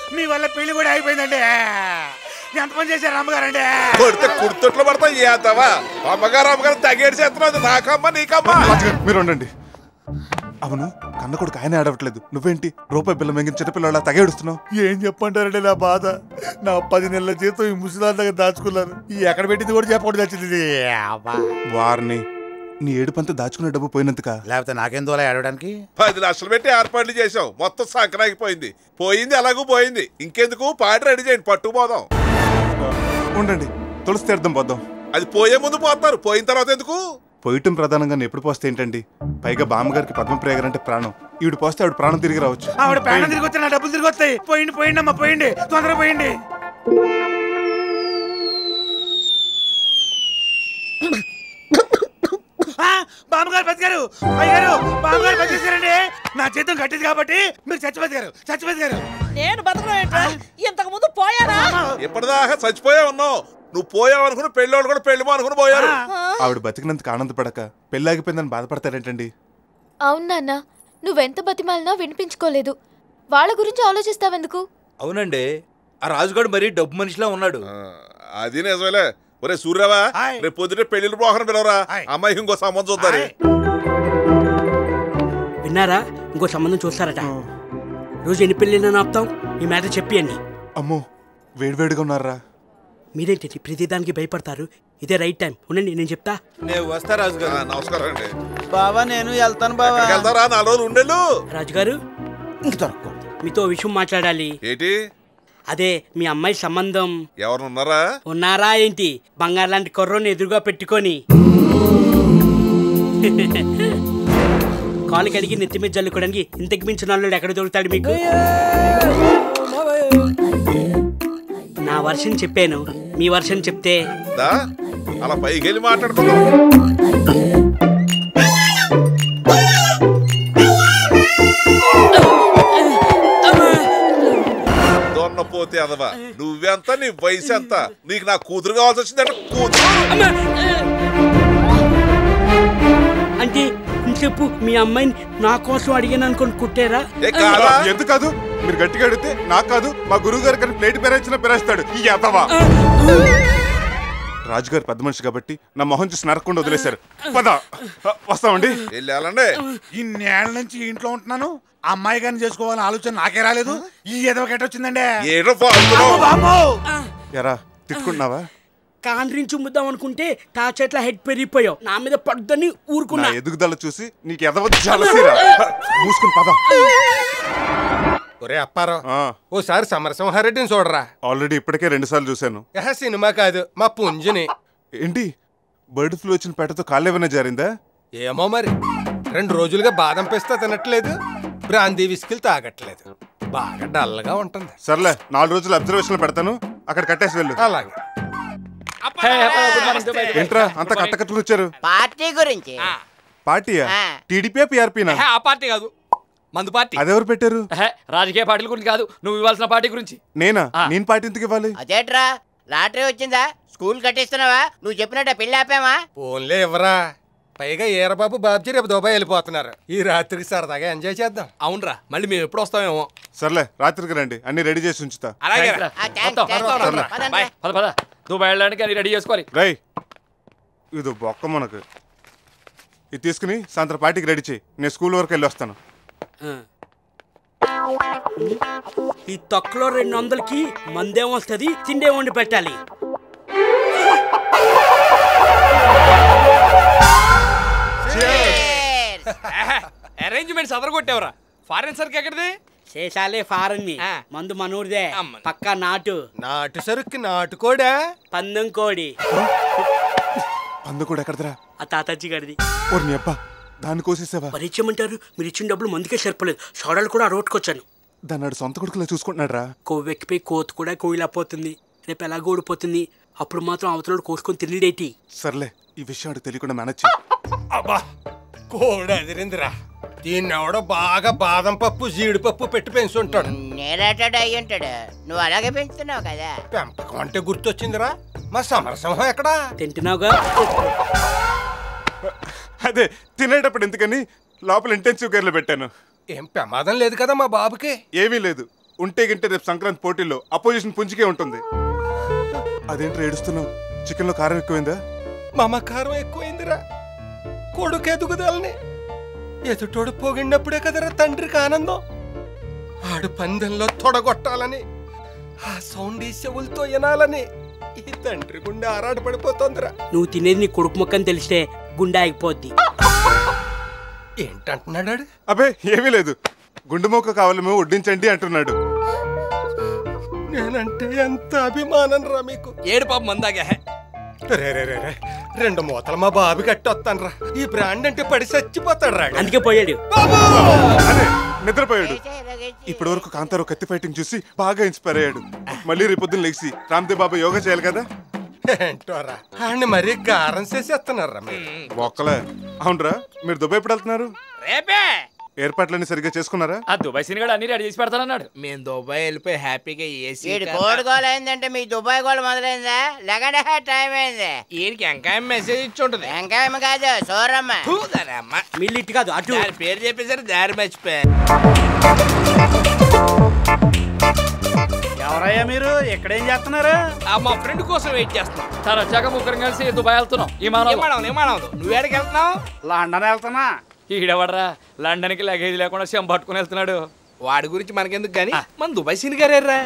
మీ వల్ల పెళ్లి కూడా అయిపోయిందండి ఎంత పని చేశారు అమ్మగారండి కొడితే కుర్తొట్లు పడతా ఏతవా అమ్మగారు అమ్మగారు తగేడు చేస్తున్నది నాకమ్మ నీకమ్మ రాజుగారు మీరు ఉండండి అవును కన్న కొడుకు ఆయన ఆడవట్లేదు నువ్వేంటి రూపాయి బిల్ల మెంగిన చిన్నపిల్లలా తగేడుస్తున్నావు ఏం చెప్పంటారండి నా బాధ నా పది నెలల జీతం ఈ ముసలాల దగ్గర దాచుకున్నాను ఈ ఎక్కడ పెట్టింది కూడా చెప్పకూడదు వచ్చింది వారిని నీ ఏడుపంతా దాచుకునే డబ్బు పోయినందుక లేకపోతే నాకేం దోలా ఏడవడానికి పది లక్షలు పెట్టి ఏర్పాట్లు చేసాం మొత్తం సంక్రాంతిపోయింది పోయింది ఎలాగూ పోయింది ఇంకెందుకు పాట రెడీ చేయండి పట్టుకుపోదాం ఉండండి తులసి తీర్థం పోద్దాం అది పోయే ముందు పోతారు పోయిన తర్వాత ఎందుకు పోయటం ప్రధానంగా ఎప్పుడు పోస్తే ఏంటండి పైగా బామ్మగారికి పద్మప్రియ గారు అంటే ప్రాణం ఈవిడ పోస్తే ఆవిడ ప్రాణం తిరిగి రావచ్చు ఆవిడ ప్రాణం తిరిగి వస్తే నా డబ్బులు తిరిగి వస్తాయి పోయింది పోయింది అమ్మా పోయింది తొందరగా పోయింది ఆ, బామ్మగారు బతికారు అయ్యారు బామ్మగారు బతికేశారండి నా జీతం కట్టింది కాబట్టి మీరు చచ్చిపోతారు చచ్చిపోతారు నేను బతకడం ఏంట్రా ఇంతకు ముందు పోయానా ఇప్పటిదాకా చచ్చిపోయా ఉన్నావు నువ్వు పోయావు అనుకుని పెళ్ళోళ్ళు కూడా పెళ్లి అనుకుని పోయారు ఆవిడ బతికినందుకు ఆనందపడక పెళ్ళి ఆగిపోయిందని బాధపడతారేంటండి అవును నాన్న నువ్వెంత బతిమాలినా వినిపించుకోలేదు వాళ్ళ గురించి ఆలోచిస్తావెందుకు అవునండి ఆ రాజుగాడు మరీ డబ్బు మనిషిలా ఉన్నాడు ఆ, అది నిజమేలే ఒరే సూర్యరావా హాయ్. రేపు పొద్దుటే పెళ్లిళ్ళు పోకరం పిలవరా హాయ్. అమ్మాయి ఇంకో సంబంధం చూద్దారు హాయ్. విన్నారా ఇంకో సంబంధం చూస్తారట రోజు ఎన్ని పెళ్ళిళ్ళని ఆపుతాం ఈ మ్యాటర్ చెప్పి అన్ని అమ్మో వేడివేడిగా ఉన్నారా మీరేంటి ప్రతిదానికి భయపడతారు ఇదే రైట్ టైం ఉండండి నేను చెప్తా నేను వస్తా ఆ, రాజుగారు నమస్కారం అండి బావా నేను వెళ్తాను బావా ఎక్కడికి వెళ్తారా నాలుగు రోజులు ఉండేళ్ళు రాజుగారు ఇంక దొరకదు మీతో ఓ విషయం మాట్లాడాలి ఏంటి అదే మీ అమ్మాయి సంబంధం ఎవరు ఉన్నారా ఉన్నారా ఏంటి బంగారు లాంటి కుర్రోని ఎదురుగా పెట్టుకొని కాలు కడిగి నెత్తి మీద జల్లుకోవడానికి ఇంతకు మించిన వాళ్ళు ఎక్కడ దొరుకుతాడు మీకు నా వర్షన్ చెప్పాను మీ వర్షన్ చెప్తే దా అలా పైకి వెళ్ళి మాట్లాడుకుందాం దొన్నపోతే అదవా నువ్వెంత నీ వయసు ఎంత నీకు నా కూతురు కావాల్సి వచ్చిందంటే కూతురు అంటే చెప్పు మీ అమ్మాయిని నా కోసం అడిగాను అనుకొని కుట్టారా ఏ కాదా ఎందుకు కాదు మీరు గట్టిగా అడిగితే నాకు కాదు మా గురువు గారు కానీ ప్లేట్ పేరేసిన పేరేస్తాడు ఈ ఎదవా రాజుగారు పెద్ద మనిషి కాబట్టి నా మొహం చూసి నరకుండా వదిలేశారు పద వస్తామండి వెళ్ళి వెళ్ళండి ఇన్నేళ్ల నుంచి ఇంట్లో ఉంటున్నాను అమ్మాయి గారిని చేసుకోవాలని ఆలోచన నాకే రాలేదు ఈ ఎదవ వచ్చిందండి ఏడో ఫాల్తులో బామ్మో ఎరా తిట్టుకుంటున్నావా కాండ్రించి ముద్దాం అనుకుంటే తా చెట్ల హెడ్ పెరిగిపోయావు నా మీద పడుద్దని నా ఊరుకున్నా ఎదుగుదల చూసి నీకు ఎదవ జలసిరా మూసుకుని పద ఒరే అప్పారావు ఆ, ఓసారి సమరసింహారెడ్డిని చూడరా ఆల్రెడీ ఇప్పటికే రెండు సార్లు చూశాను యహ సినిమా కాదు మా పుంజుని ఏంటి బర్డ్ ఫ్లూ వచ్చిన పెట్టతో కాళ్ళు ఏమైనా జారిందా ఏమో మరి రెండు రోజులుగా బాదం పిస్తా తినట్లేదు బ్రాందీ విస్కిల్ తాగట్లేదు బాగా డల్గా ఉంటుంది సర్లే నాలుగు రోజులు అబ్జర్వేషన్ పెడతాను అక్కడ కట్టేసి వెళ్ళు అలాగే ఏంట్రా అంత కట్టకట్టులు వచ్చారు పార్టీ గురించి పార్టీయా ఆ. టీడీపీ పిఆర్పీనా ఆ పార్టీ కాదు మందు పార్టీ అదెవరు పెట్టారు ఎహె, రాజకీయ పార్టీల గురించి కాదు నువ్వు ఇవ్వాల్సిన పార్టీ గురించి నేనా నేను పార్టీ ఎందుకు ఇవ్వాలి అదేట్రా లాటరీ వచ్చిందా స్కూల్ కట్టిస్తున్నావా నువ్వు చెప్పినట్ట పెళ్లి ఆపామా ఫోన్లే ఇవ్వరా పైగా ఈరబాబు బాబ్జీ రేపు దుబాయ్ వెళ్ళిపోతున్నారు ఈ రాత్రికి సరదాగా ఎంజాయ్ చేద్దాం అవునరా మళ్ళీ మేము ఎప్పుడు వస్తామేమో సర్లే రాత్రికి రండి అన్ని రెడీ చేసి ఉంచుతా అలాగే ఆ, థాంక్స్, థాంక్స్. పదండి. బాయ్ పద పద దుబాయ్ వెళ్ళడానికి అని రెడీ చేసుకోవాలి రై ఇది బొక్క మనకు ఇది తీసుకుని సాయంత్రం పార్టీకి రెడీ చేయి నేను స్కూల్ వరకు వెళ్ళి వస్తాను ఆ. ఈ తొక్కలో రెండు వందలకి మందేం వస్తుంది తిండే వండి పెట్టాలి Cheers. అరేంజ్మెంట్స్ అదరగొట్టేవరా ఫారెన్ సర్కి ఎక్కడిది శేషాలే ఫారన్ని ఆ. మందు మనూరిదే అమ్మ. పక్కా నాటు నాటు సరుక్కి నాటుకోడా పందెం కోడి పందు కూడా ఎక్కడదరా ఆ తాతజ్జి గడిది ఓ నీ అబ్బా దాన్ని కోసేసావా మరి ఇచ్చేయమంటారు మీరు ఇచ్చిన డబ్బులు మందుకే సరిపోలేదు సోడాలు కూడా రోడ్కొచ్చాను దాన్ని ఆడు సొంత కొడుకులా చూసుకుంటున్నాడు రా కొవ్వెక్కిపోయి కోత కూడా కోయిలపోతుంది రేపు ఎలాగో ఊడిపోతుంది అప్పుడు మాత్రం అవతలోడు కోసుకొని తిరిడేటి సర్లే ఈ విషయం ఆడు తెలియకుండా మేనేజ్ చెయ్యి. అబ్బా కోడి అదిరిందిరా దీన్ని ఎవడో బాగా బాదం పప్పు జీడిపప్పు పెట్టి పెంచుంటాడు నేనేటాడు అయ్యి ఉంటాడు నువ్వు అలాగే పెంచుతున్నావు కదా పెంపకం అంటే గుర్తొచ్చిందిరా మా సమరసింహం ఎక్కడా తింటున్నావుగా అదే తినేటప్పుడు ఎందుకని లోపల ఇంటెన్సివ్ కేర్లో పెట్టాను ఏం ప్రమాదం లేదు కదా మా బాబుకి ఏమీ లేదు ఉంటే గింటే రేపు సంక్రాంతి పోటీల్లో అపోజిషన్ పుంజుకే ఉంటుంది అదేంటి ఏడుస్తున్నావు చికెన్లో కారం ఎక్కువైందా మమకారం ఎక్కువైందిరా కొడుకు ఎదుగుదలని ఎదుటోడు పొగిడినప్పుడే కదరా తండ్రికి ఆనందం ఆడు పందెంలో తొడగొట్టాలని ఆ సౌండ్ ఈ చెవులతో వినాలని ఈ తండ్రి గుండె ఆరాట పడిపోతోందిరా నువ్వు తినేది నీ కొడుకు మొక్క అని తెలిస్తే గుండె ఆగిపోద్ది ఏంటంటున్నాడు ఆడు? అబే ఏమీ లేదు గుండు మొక్క కావాలేమో వడ్డించండి అంటున్నాడు నేనంటే ఎంత అభిమానం రా మీకు ఏడు పాప మందాగా రే రే రే రే. రెండు మూతలు మా బాబు కట్టొస్తాను రా ఈ బ్రాండ్ అంటే పడి చచ్చిపోతాడు రా అందుకే పోయాడు అదే నిద్రపోయాడు ఇప్పటి వరకు కాంతారావు కత్తి ఫైటింగ్ చూసి బాగా ఇన్స్పైర్ అయ్యాడు మళ్ళీ రేపొద్దున లేచి రామ్దేవ్ బాబా యోగా చేయాలి కదా ఏంటోరా ఆడిని మరీ గారం చేసేస్తున్నారా మీరు బొక్కలే అవునరా మీరు దుబాయ్ ఎప్పుడు వెళ్తున్నారు రేపే ఏర్పాట్లన్నీ సరిగ్గా చేసుకున్నారా ఆ దుబాయ్ సీన్ కూడా అన్ని రెడీ చేసి పెడతానన్నాడు మేము దుబాయ్ వెళ్ళిపోయి హ్యాపీగా ఏసీ వీడి కోడి గోల అయిందంటే మీ దుబాయ్ గోల మొదలైందా లగడే టైం అయింది ఈయనకి ఎంకాయ మెసేజ్ ఇచ్చి ఉంటుంది వెంకాయమ్మ కాదు సోరమ్మ అమ్మ మిల్లు ఇటు కాదు అటు దాని పేరు చెప్పేసరి దారి మర్చిపోయా ఎవరయ్యా మీరు ఎక్కడేం చేస్తున్నారు ఆ మా ఫ్రెండ్ కోసం వెయిట్ చేస్తున్నాం తను వచ్చాక ముగ్గురం కలిసి దుబాయ్ వెళ్తున్నాం విమానం విమానం నువ్వు ఎక్కడికి వెళ్తున్నావు లండన్ వెళ్తున్నా ఈడవడరా లండన్ కి లగేజ్ లేకుండా సెం పట్టుకుని వెళ్తున్నాడు వాడి గురించి మనకెందుకు గాని మన దుబాయ్ సీన్ గారేర్రా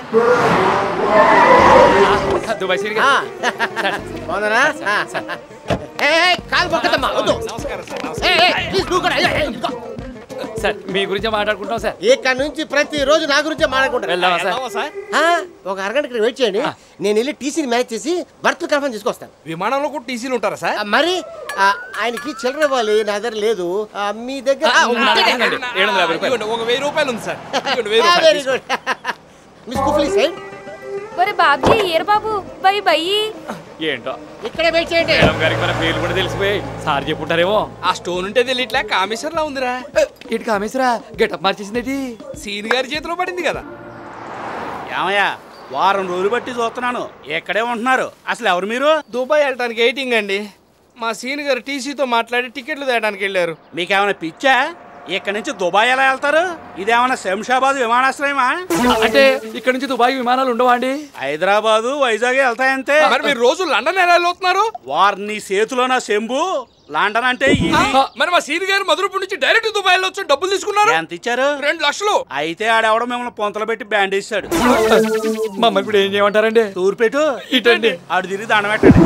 దుబాయ్ సీన్ గారు బాగుందనా కాలు పక్కదమ్మా వద్దు నమస్కారం సార్ ఏయ్, ఏయ్, ప్లీజ్ నువ్వు కూడా, ఏయ్, ఏయ్, ఇదిగో. సార్ మీ గురించి మాట్లాడుకుంటాం సార్ ఇక్కడ నుంచి ప్రతి రోజు నా గురించే మాట్లాడుకుంటారు వెళ్దామా సార్ సార్ ఆ, ఒక అరగంట ఇక్కడ వెయిట్ చేయండి నేను వెళ్ళి టీసీని మ్యాచ్ చేసి బర్త్ కన్ఫర్మ్ తీసుకొస్తాను విమానంలో కూడా టీసీలు ఉంటారా సార్ ఆ, మరి ఆ, ఆయనకి చిల్లర ఇవ్వాలి నా దగ్గర లేదు ఆ, మీ దగ్గర ఆ, ఉంటే- ఏడు వందల యాభై రూపాయలు. ఇదిగోండి, ఒక వెయ్యి రూపాయలు ఉంది సార్ ఇదిగోండి, వెయ్యి ఆ, రూపాయలు వెరీ గుడ్ మిస్ కుఫ్లీ సైడ్ ఒరే బాబ్జీ ఏరు బాబు బై బయ్యి ఏంటో ఇక్కడే వెయిట్ చేయండి మేడం గారికి మన పేర్లు కూడా తెలిసిపోయి సార్ చెప్పుంటారేమో ఆ స్టోన్ ఉంటే తెలియట్లే కామేశ్వర్ లా ఉందిరా ఇటు కామేశ్వరా గెటప్ మార్చేసింది సీన్ గారి చేతిలో పడింది కదా ఏమయ్యా వారం రోజులు బట్టి చూస్తున్నాను ఎక్కడే ఉంటున్నారు అసలు ఎవరు మీరు దుబాయ్ వెళ్ళడానికి ఎయిటింగ్ అండి మా సీన్ గారు టీసీతో మాట్లాడి టికెట్లు తేయడానికి వెళ్ళారు మీకేమైనా పిచ్చా ఇక్కడ నుంచి దుబాయ్ ఎలా వెళ్తారు ఇదేమన్నా శంషాబాద్ విమానాశ్రయమా అంటే ఇక్కడ నుంచి దుబాయ్ విమానాలు ఉండవా అండి హైదరాబాదు వైజాగ్ వెళ్తాయంతే మరి మీరు రోజు లండన్ ఎలా వెళ్తున్నారు వారిని చేతిలో నా శంభు లండన్ అంటే ఇది మరి మా సీన్ గారు మధురపూర్ నుంచి డైరెక్ట్ దుబాయ్ వెళ్ళొచ్చు డబ్బులు తీసుకున్నారు ఎంత ఇచ్చారు రెండు లక్షలు అయితే ఆడెవడో మిమ్మల్ని పొంతలు పెట్టి బ్యాండ్ ఇస్తాడు మమ్మల్ని ఇప్పుడు ఏం చేయమంటారండి తూరు పెట్టు ఇటండి ఆడు తిరిగి దండం పెట్టండి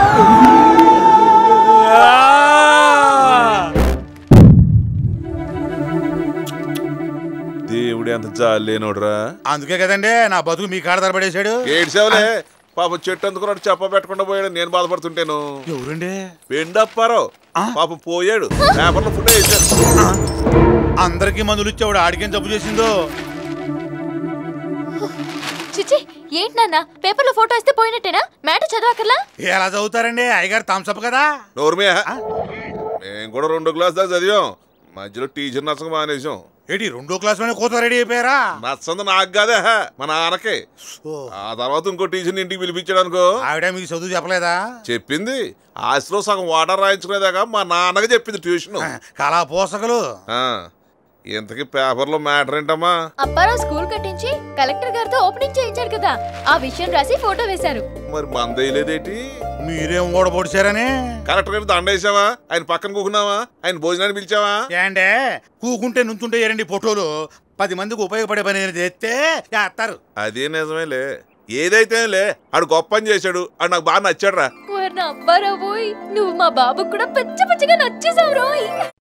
దేవుడు ఎంత జాలి లేనోడురా అందుకే కదండి నా బతుకు మీ కాడ పడేశాడు ఏడ్చావులే పాపం చెట్టు అందుకున్నాడు చెప్ప పెట్టకుండా పోయాడు నేను బాధపడుతుంటాను ఎవరండి పెండప్పారావు పాపం పోయాడు పేపర్లో ఫుడ్ వేసాడు అందరికి మందులు ఇచ్చాడు ఆడికేం తప్పు చేసిందో చిచి ఏంటి నాన్న పేపర్లో ఫోటో ఇస్తే పోయినట్టేనా మ్యాటర్ చదవకర్లా ఎలా చదువుతారండి అయ్యగారు థమ్స్అప్ కదా నోర్మే మేము కూడా రెండు గ్లాస్ దాకా చదివాం మధ్యలో టీచర్ నచ్చక మానేసాం ఏంటి రెండో క్లాస్ లోనే కూతురు రెడీ అయిపోయారా నచ్చంది నాకు కాదే హ, మా నాన్నకే ఆ తర్వాత ఇంకో టీచర్ని ఇంటికి పిలిపించాడు అనుకో ఆవిడ మీకు చదువు చెప్పలేదా చెప్పింది ఆశలో సగం వాటర్ రాయించుకునేదాకా మా నాన్నగా చెప్పింది ట్యూషన్ కళా పోషకులు ఇంతకీ పేపర్లో మ్యాటర్ ఏంటమ్మా అప్పారావు స్కూల్ కట్టించి కలెక్టర్ గారితో ఓపెనింగ్ చేయించారు కదా ఆ విషయం రాసి ఫోటో వేశారు మరి మందేయలేదేటి మీరేం కూడా పొడిచారని కరెక్ట్ గా దండ వేసావా ఆయన పక్కన కూకున్నావా ఆయన భోజనాన్ని పిలిచావా ఏండే కూకుంటే నుంచుంటే ఎరండి ఫోటోలు పది మందికి ఉపయోగపడే పని ఏదైనా చేస్తే చేస్తారు అదే నిజమేలే ఏదైతేలే ఆడు గొప్ప పని చేశాడు ఆడు నాకు బాగా నచ్చాడు రా ఓర్న అప్పారావు నువ్వు మా బాబుకు కూడా పచ్చ పచ్చగా నచ్చేసావు రోయ్